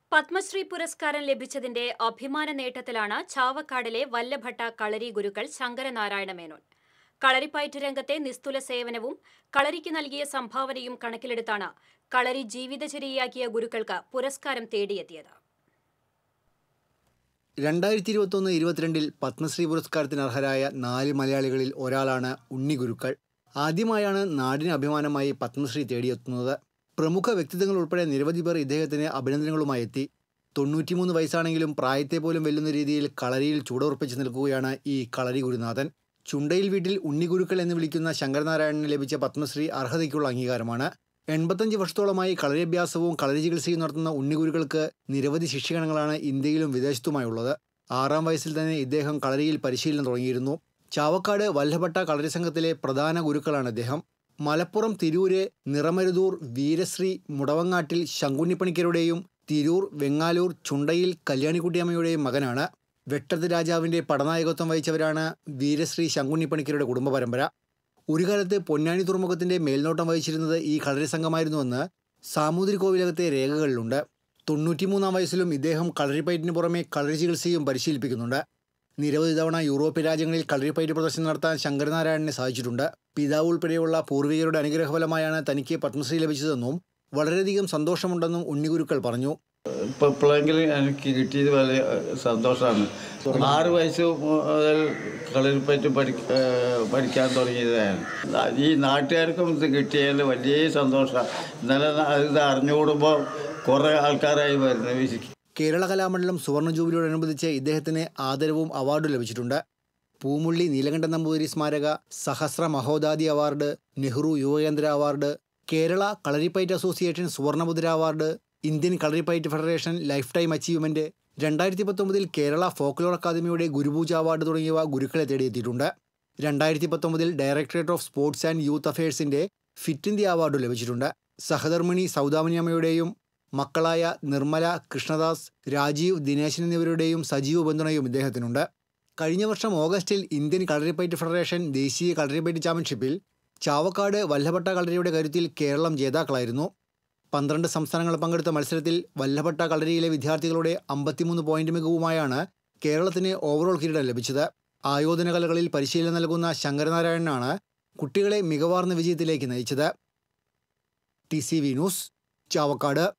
പത്മശ്രീ പുരസ്കാരം ലഭിച്ചതിന്റെ അഭിമാന നേട്ടത്തിലാണ് ചാവക്കാടിലെ വല്ലഭട്ട കളരി ഗുരുക്കൾ ശങ്കരനാരായണ മേനോൻ കളരിപ്പയറ്റ് രംഗത്തെ നിസ്തുല സേവനവും കളരിക്ക് നൽകിയ സംഭാവനയും കണക്കിലെടുത്താണ് കളരി ജീവിതചര്യയാക്കിയ ഗുരുക്കൾക്ക് പുരസ്കാരം തേടിയെത്തിയത് രണ്ടായിരത്തി ഇരുപത്തൊന്ന് ഇരുപത്തിരണ്ടിൽ പത്മശ്രീ പുരസ്കാരത്തിന് അർഹരായ നാല് മലയാളികളിൽ ഒരാളാണ് ഉണ്ണി ഗുരുക്കൾ ആദ്യമായാണ് നാടിന് അഭിമാനമായി പത്മശ്രീ തേടിയെത്തുന്നത് പ്രമുഖ വ്യക്തിത്വങ്ങൾ ഉൾപ്പെടെ നിരവധി പേർ ഇദ്ദേഹത്തിന് അഭിനന്ദനങ്ങളുമായി എത്തി തൊണ്ണൂറ്റിമൂന്ന് വയസ്സാണെങ്കിലും പ്രായത്തെ പോലും വെല്ലുന്ന രീതിയിൽ കളരിയിൽ ചൂടുറപ്പിച്ച് നിൽക്കുകയാണ് ഈ കളരി ഗുരുനാഥൻ ചുണ്ടയിൽ വീട്ടിൽ ഉണ്ണിഗുരുക്കൾ എന്ന് വിളിക്കുന്ന ശങ്കരനാരായണന് ലഭിച്ച പത്മശ്രീ അർഹതയ്ക്കുള്ള അംഗീകാരമാണ് എൺപത്തഞ്ച് വർഷത്തോളമായി കളരിയഭ്യാസവും കളരി ചികിത്സയും നടത്തുന്ന ഉണ്ണിഗുരുക്കൾക്ക് നിരവധി ശിഷ്യഗണങ്ങളാണ് ഇന്ത്യയിലും വിദേശത്തുമായുള്ളത് ആറാം വയസ്സിൽ തന്നെ ഇദ്ദേഹം കളരിയിൽ പരിശീലനം തുടങ്ങിയിരുന്നു ചാവക്കാട് വല്ലഭട്ട കളരി സംഘത്തിലെ പ്രധാന ഗുരുക്കളാണ് അദ്ദേഹം മലപ്പുറം തിരൂര് നിറമരുതൂർ വീരശ്രീ മുടവങ്ങാട്ടിൽ ശങ്കുണ്ണിപ്പണിക്കരുടെയും തിരൂർ വെങ്ങാലൂർ ചുണ്ടയിൽ കല്യാണിക്കുട്ടിയമ്മയുടെയും മകനാണ് വെട്ടത്ത് രാജാവിന്റെ പടനായകത്വം വഹിച്ചവരാണ് വീരശ്രീ ശങ്കുണ്ണിപ്പണിക്കരുടെ കുടുംബ പരമ്പര ഒരു കാലത്ത് പൊന്നാനി തുറമുഖത്തിന്റെ മേൽനോട്ടം വഹിച്ചിരുന്നത് ഈ കളരി സംഘമായിരുന്നുവെന്ന് സാമൂതിരിക്കോവിലകത്തെ രേഖകളിലുണ്ട് തൊണ്ണൂറ്റിമൂന്നാം വയസ്സിലും ഇദ്ദേഹം കളരിപ്പയറ്റിന് പുറമെ കളരി ചികിത്സയും പരിശീലിപ്പിക്കുന്നുണ്ട് നിരവധി തവണ യൂറോപ്യൻ രാജ്യങ്ങളിൽ കളരിപ്പയറ്റ് പ്രദർശനം നടത്താൻ ശങ്കരനാരായണനെ സാധിച്ചിട്ടുണ്ട് പിതാവ് ഉൾപ്പെടെയുള്ള പൂർവികരുടെ അനുഗ്രഹഫലമായാണ് തനിക്ക് പത്മശ്രീ ലഭിച്ചതെന്നും വളരെയധികം സന്തോഷമുണ്ടെന്നും ഉണ്ണിഗുരുക്കൾ പറഞ്ഞു ഇപ്പോൾ ഇപ്പോഴെങ്കിലും എനിക്ക് കിട്ടിയത് വളരെ സന്തോഷമാണ് ആറ് വയസ്സ് മുതൽ കളരിപ്പറ്റി പഠി ഏഹ് പഠിക്കാൻ തുടങ്ങിയതാണ് ഈ നാട്ടുകാർക്കും ഇത് കിട്ടിയതിൽ വലിയ സന്തോഷമാണ് ഇന്നലെ ന- ഇത് അറിഞ്ഞുകൂടുമ്പോൾ കുറേ ആൾക്കാരായി വരുന്നു കേരള കലാമണ്ഡലം സുവർണ ജൂബിലിയോടനുബന്ധിച്ച് ഇദ്ദേഹത്തിന് ആദരവും അവാർഡും ലഭിച്ചിട്ടുണ്ട് പൂമുള്ളി നീലകണ്ഠൻ നമ്പൂതിരി സ്മാരക സഹസ്ര മഹോദാദി award Nehru Yuvakendra award Kerala Kalaripayattu association സുവർണമുദ്ര award Indian Kalaripayattu federation lifetime achievement രണ്ടായിരത്തി പത്തൊമ്പതിൽ കേരള ഫോക്ലോർ അക്കാദമിയുടെ ഗുരുപൂജ അവാർഡ് തുടങ്ങിയവ ഗുരുക്കളെ തേടിയെത്തിയിട്ടുണ്ട് രണ്ടായിരത്തി പത്തൊമ്പതിൽ directorate of sports and youth അഫയേഴ്സിന്റെ ഫിറ്റ് ഇന്ത്യ അവാർഡ് ലഭിച്ചിട്ടുണ്ട് സഹധർമ്മിണി സൗദാമിനിയമ്മയുടെയും മക്കളായ നിർമ്മല കൃഷ്ണദാസ് രാജീവ് ദിനേശൻ എന്നിവരുടെയും സജീവ പിന്തുണയും ഇദ്ദേഹത്തിനുണ്ട് കഴിഞ്ഞ വർഷം ഓഗസ്റ്റിൽ ഇന്ത്യൻ കളരിപ്പയറ്റ് ഫെഡറേഷൻ ദേശീയ കളരിപ്പയറ്റ് ചാമ്പ്യൻഷിപ്പിൽ ചാവക്കാട് വല്ലഭട്ട കളരിയുടെ കരുത്തിൽ കേരളം ജേതാക്കളായിരുന്നു പന്ത്രണ്ട് സംസ്ഥാനങ്ങൾ പങ്കെടുത്ത മത്സരത്തിൽ വല്ലഭട്ട കളരിയിലെ വിദ്യാർത്ഥികളുടെ അമ്പത്തിമൂന്ന് പോയിന്റ് മികവുമായാണ് കേരളത്തിന് ഓവറോൾ കിരീടം ലഭിച്ചത് ആയോധന കലകളിൽ പരിശീലനം നൽകുന്ന ശങ്കരനാരായണനാണ് കുട്ടികളെ മികവാർന്ന വിജയത്തിലേക്ക് നയിച്ചത് T C V news Chavakkad